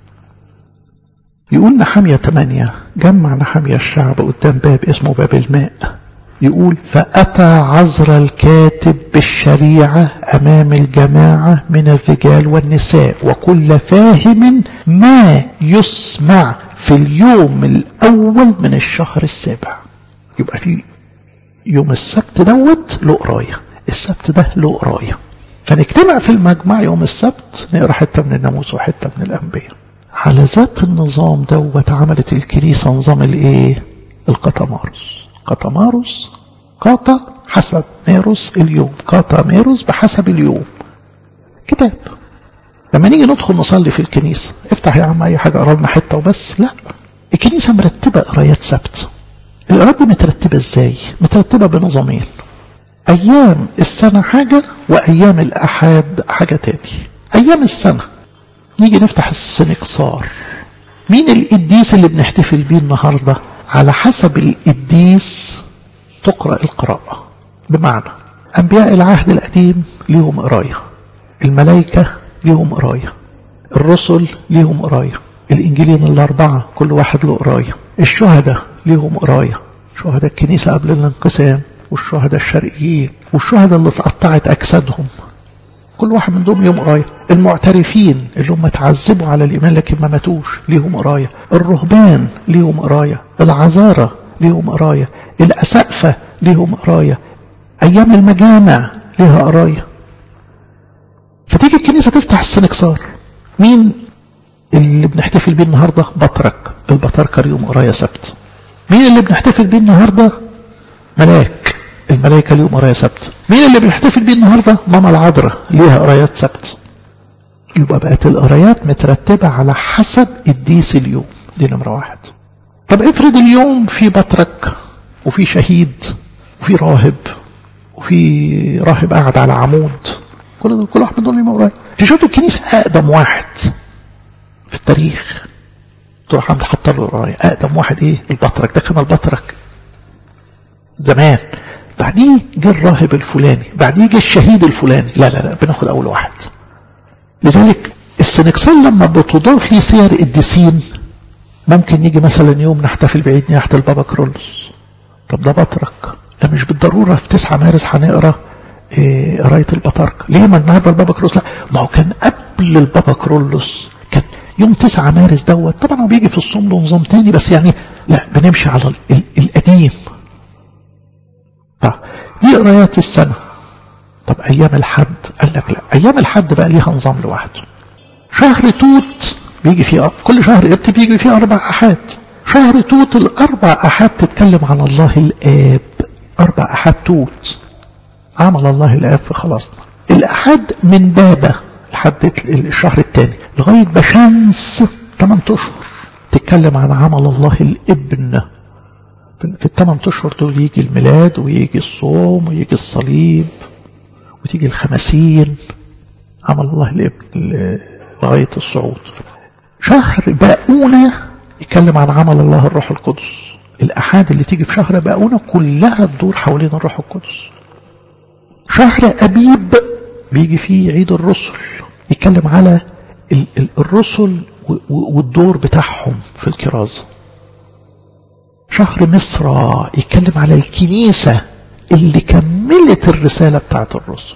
يقول نحمية 8 جمع نحمية الشعب قدام باب اسمه باب الماء يقول فأتى عذر الكاتب بالشريعة أمام الجماعة من الرجال والنساء وكل فاهم ما يسمع في اليوم الأول من الشهر السابع يبقى في يوم السبت دوت له قراية السبت ده له قراية فنجتمع في المجمع يوم السبت نقرا حتة من الناموس وحتة من الأنبياء على ذات النظام دوت عملت الكنيسة نظام الايه القطمارس قطمارس قاطا حسب ميروس اليوم قاطا ميروس بحسب اليوم كتاب لما نيجي ندخل نصلي في الكنيسة افتح يا عم اي حاجة اقرا لنا حتة وبس لا الكنيسة مرتبة قرايات سبت القرايات دي مترتبة ازاي مترتبة بنظامين ايام السنة حاجة وايام الاحاد حاجة تاني ايام السنة نيجي نفتح السنكسار مين القديس اللي بنحتفل بيه النهاردة على حسب القديس تقرأ القراءة بمعنى أنبياء العهد القديم ليهم قراية الملائكة ليهم قراية الرسل ليهم قراية الإنجيلين الأربعة كل واحد له قراية الشهداء ليهم قراية شهداء الكنيسة قبل الانقسام والشهداء الشرقيين والشهداء اللي اتقطعت أجسادهم كل واحد من دول ليهم قرايه المعترفين اللي هم اتعذبوا على الايمان لكن ما ماتوش ليهم قرايه الرهبان ليهم قرايه العذاره ليهم قرايه الاسقفه ليهم قرايه ايام المجامع ليها قرايه فتيجي الكنيسه تفتح السنكسار مين اللي بنحتفل بيه النهارده بطرك البطاركه ليهم قرايه سبت مين اللي بنحتفل بيه النهارده ملاك الملائكة ليهم قراية سبت مين اللي بنحتفل بيه النهاردة ماما العذراء ليها قرايات سبت يبقى بقت القرايات مترتبة على حسب قديس اليوم دي نمرة واحد طب افرض اليوم في بطرك وفي شهيد وفي راهب وفي راهب قاعد على عمود كل دول كل واحد من دول ليه قرايه تشوف الكنيسة أقدم واحد في التاريخ تروح عامل حاطه له قرايه أقدم واحد إيه البطرك ده كان البطرك زمان بعديه جه الراهب الفلاني بعديه جه الشهيد الفلاني لا لا لا بناخد اول واحد لذلك السنكسار لما بتضاف لي سير قديسين ممكن يجي مثلا يوم نحتفل بعيد نياحة البابا كرولوس طب ده بطرك ده مش بالضرورة في 9 مارس هنقرا إيه قراية البطاركة ليه ما النهارده البابا كرولوس لا ما هو كان قبل البابا كرولوس كان يوم 9 مارس دوت طبعا هو بيجي في الصوم له نظام تاني بس يعني لا بنمشي على القديم طب دي قرايات السنة طب أيام الحد قال لك لا أيام الحد بقى ليها نظام لوحده شهر توت بيجي فيه كل شهر ابت بيجي فيه أربع أحاد شهر توت الأربع أحاد تتكلم عن الله الآب أربع أحاد توت عمل الله الآب في خلاصنا الأحد من بابا لحد الشهر الثاني لغاية بشمس 8 أشهر تتكلم عن عمل الله الابن في الثمان اشهر دول يجي الميلاد ويجي الصوم ويجي الصليب وتيجي الخمسين عمل الله الابن لغاية الصعود شهر باقونة يتكلم عن عمل الله الروح القدس الأحاد اللي تيجي في شهر باقونة كلها تدور حوالين الروح القدس شهر أبيب بيجي فيه عيد الرسل يتكلم على الرسل والدور بتاعهم في الكرازة شهر مصر يتكلم على الكنيسة اللي كملت الرسالة بتاعت الرسل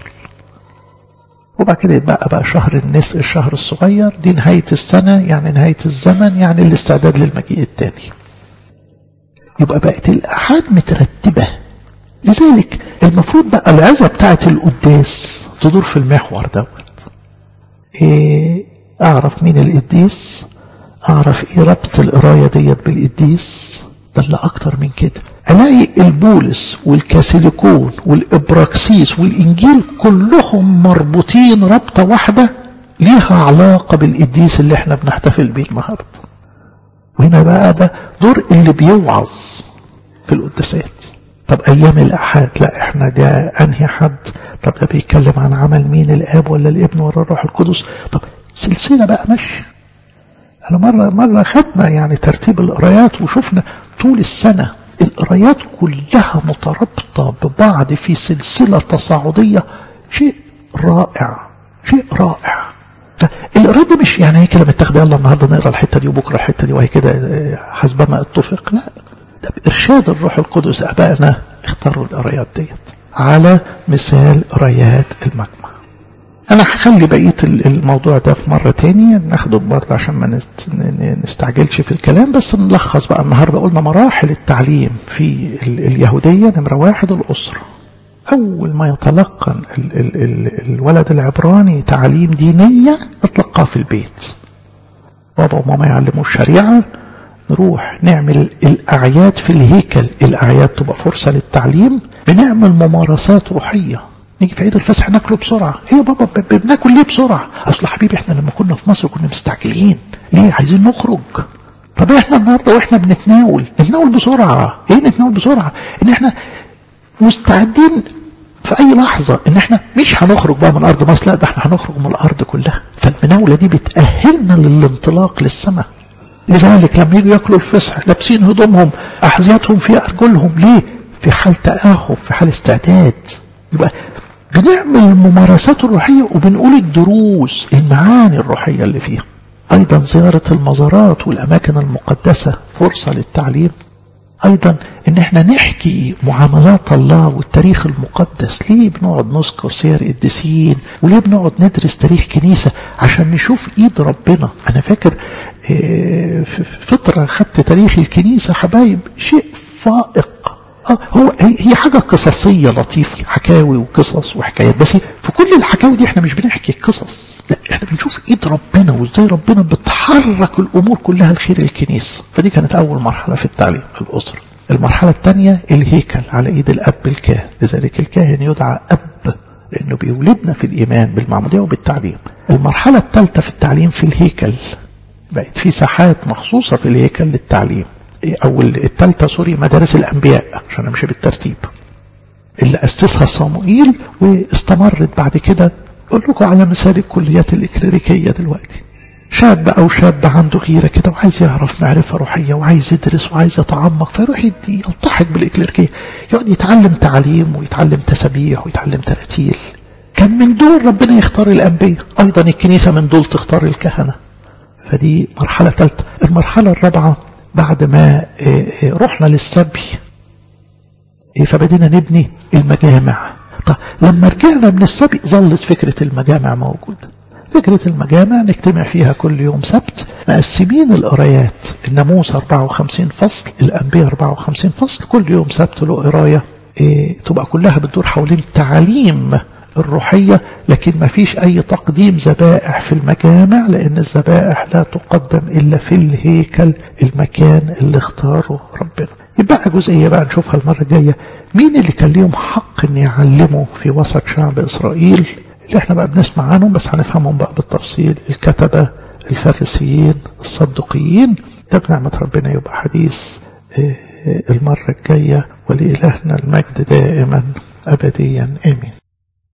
وبعد كده يبقى بقى شهر النسء الشهر الصغير دي نهاية السنة يعني نهاية الزمن يعني الاستعداد للمجيء الثاني يبقى بقت الأحاد مترتبة لذلك المفروض بقى العزة بتاعت القداس تدور في المحور دوت إيه أعرف مين القديس أعرف إيه ربط القراية ديت بالقديس ده اللي أكتر من كده ألاقي البولس والكاثوليكون والإبراكسيس والإنجيل كلهم مربوطين ربطة واحدة ليها علاقة بالقديس اللي احنا بنحتفل بيه النهاردة وهنا بقى ده دور اللي بيوعظ في القداسات طب أيام الأحاد لا احنا ده أنهي حد طب ده بيتكلم عن عمل مين الآب ولا الابن ولا الروح القدس طب سلسلة بقى ماشية احنا مرة مرة خدنا يعني ترتيب القرايات وشفنا طول السنة القرايات كلها مترابطة ببعض في سلسلة تصاعدية شيء رائع شيء رائع فالقرايات دي مش يعني هي كده متاخده يلا النهارده نقرا الحته دي وبكره الحته دي وهي كده حسب ما اتفق لا ده بارشاد الروح القدس ابائنا اختاروا القرايات ديت على مثال قرايات المجمع انا هخلي بقيه الموضوع ده في مره تاني ناخده برضه عشان ما نستعجلش في الكلام بس نلخص بقى النهارده قلنا مراحل التعليم في اليهوديه نمره واحد الاسره اول ما يتلقن ال ال ال الولد العبراني تعليم دينيه اطلقاه في البيت بابا وماما يعلموا الشريعه نروح نعمل الأعياد في الهيكل الأعياد تبقى فرصة للتعليم بنعمل ممارسات روحية نيجي في عيد الفصح ناكله بسرعة ايه يا بابا بناكل ليه بسرعة اصل حبيبي احنا لما كنا في مصر كنا مستعجلين ليه عايزين نخرج طب احنا النهارده واحنا بنتناول نتناول بسرعه ايه نتناول بسرعه ان احنا مستعدين في اي لحظه ان احنا مش هنخرج بقى من ارض مصر لا ده احنا هنخرج من الارض كلها فالمناوله دي بتاهلنا للانطلاق للسماء لذلك لما يجوا ياكلوا الفصح لابسين هدومهم احذيتهم في ارجلهم ليه في حال تاهب في حال استعداد يبقى بنعمل الممارسات الروحيه وبنقول الدروس المعاني الروحيه اللي فيها ايضا زياره المزارات والاماكن المقدسه فرصه للتعليم ايضا ان احنا نحكي معاملات الله والتاريخ المقدس ليه بنقعد نذكر سير القديسين وليه بنقعد ندرس تاريخ كنيسة عشان نشوف ايد ربنا انا فاكر في فترة خدت تاريخ الكنيسة حبايب شيء فائق آه هو هي حاجة قصصية لطيفة حكاوي وقصص وحكايات بس في كل الحكاوي دي احنا مش بنحكي قصص لا احنا بنشوف ايد ربنا وازاي ربنا بتحرك الامور كلها لخير الكنيسة فدي كانت اول مرحلة في التعليم الاسرة المرحلة الثانية الهيكل على ايد الاب الكاهن لذلك الكاهن يدعى اب لانه بيولدنا في الايمان بالمعمودية وبالتعليم المرحلة الثالثة في التعليم في الهيكل بقت في ساحات مخصوصة في الهيكل للتعليم او الثالثه سوري مدارس الانبياء عشان امشي بالترتيب اللي اسسها صموئيل واستمرت بعد كده اقول لكم على مثال الكليات الاكليريكيه دلوقتي شاب او شاب عنده غيره كده وعايز يعرف معرفه روحيه وعايز يدرس وعايز يتعمق فيروح يدي يلتحق بالاكليريكيه يقعد يتعلم تعليم ويتعلم تسابيح ويتعلم تراتيل كان من دول ربنا يختار الانبياء ايضا الكنيسه من دول تختار الكهنه فدي مرحله ثالثه المرحله الرابعه بعد ما رحنا للسبي فبدينا نبني المجامع طب لما رجعنا من السبي ظلت فكرة المجامع موجودة فكرة المجامع نجتمع فيها كل يوم سبت مقسمين القرايات الناموس 54 فصل الأنبياء 54 فصل كل يوم سبت له قراية إيه تبقى كلها بتدور حوالين تعليم الروحية لكن ما فيش أي تقديم ذبائح في المجامع لأن الذبائح لا تقدم إلا في الهيكل المكان اللي اختاره ربنا يبقى جزئية بقى نشوفها المرة الجاية مين اللي كان ليهم حق ان يعلموا في وسط شعب إسرائيل اللي احنا بقى بنسمع عنهم بس هنفهمهم بقى بالتفصيل الكتبة الفارسيين الصدقيين ده بنعمة ربنا يبقى حديث المرة الجاية ولإلهنا المجد دائما أبديا آمين